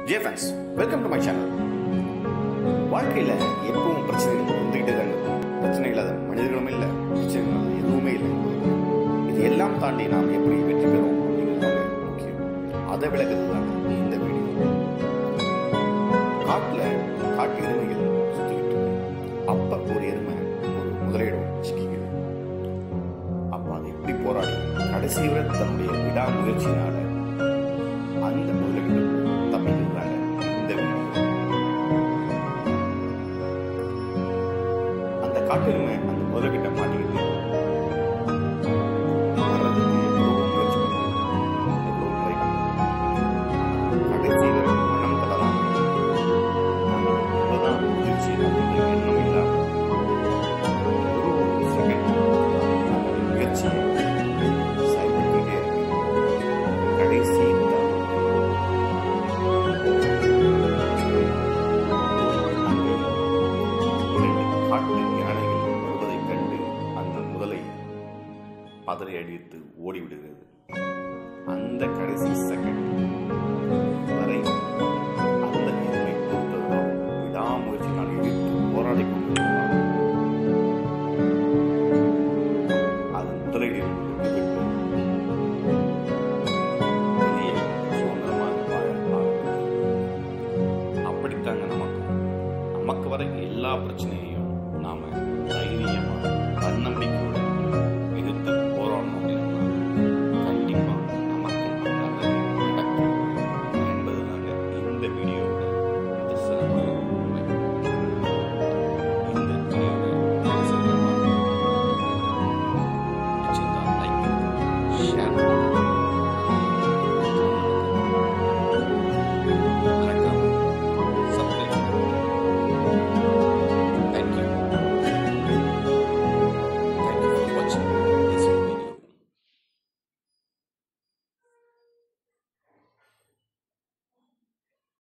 J friends welcome to my channel வாழ்க்கையில் எப்பவும் பிரச்சனைகள் வந்துகிட்டே தான் இருக்கும் பிரச்சனை இல்லாத மனிதர்களும் இல்லை பிரச்சனை இல்லாத எதுவுமே இல்லை இது எல்லாம் தாண்டி நாம் எப்படி வெற்றி பெறுவோம் அப்படிங்கிறது முக்கியம் அதை விளக்குறது தான் இந்த வீடியோ காட்டில் காட்டு எருமைகள் சுற்றிக்கிட்டு இருக்கு அப்போ ஒரு எருமை ஒரு முதலிடம் சிக்கிக்குது அப்போ அது எப்படி போராடி கடைசி வரை தன்னுடைய விடாமுயற்சியினால அந்த முதலீடு தப்பிக்கிறாங்க இந்த வீடியோ அந்த காட்டெருமை அந்த முதலீட்டை மாட்டிக்கிட்டு வர்றதுக்கு எவ்வளோ முயற்சி பண்ணுது எவ்வளோ ட்ரை பண்ணுது கடைசி வரை மனம் தளராம நம்ம இவ்வளோதான் முயற்சி அப்படிங்கிற எண்ணம் இல்லாம ஒரு ஒரு செகண்ட் நம்மளுடைய முயற்சியை செயல்படுத்திக்கிட்டே இருக்கு கடைசி தருணம் அங்கே இரண்டு காட்டு யானைகள் வருவதைக் கண்டு அந்த முதலை பதறி அடித்து ஓடிவிடுகிறது அந்த கடைசி செகண்ட் வரை அந்த எருமை பொறுத்தவரை விடாமுயற்சியினால் எதிர்த்து போராடி கொண்டிருக்கிறார் அது முதலில் விட்டு வெளியே சுதந்திரமாக வாழ ஆரம்பித்தது அப்படித்தாங்க நமக்கு நமக்கு வர எல்லா பிரச்சனையும்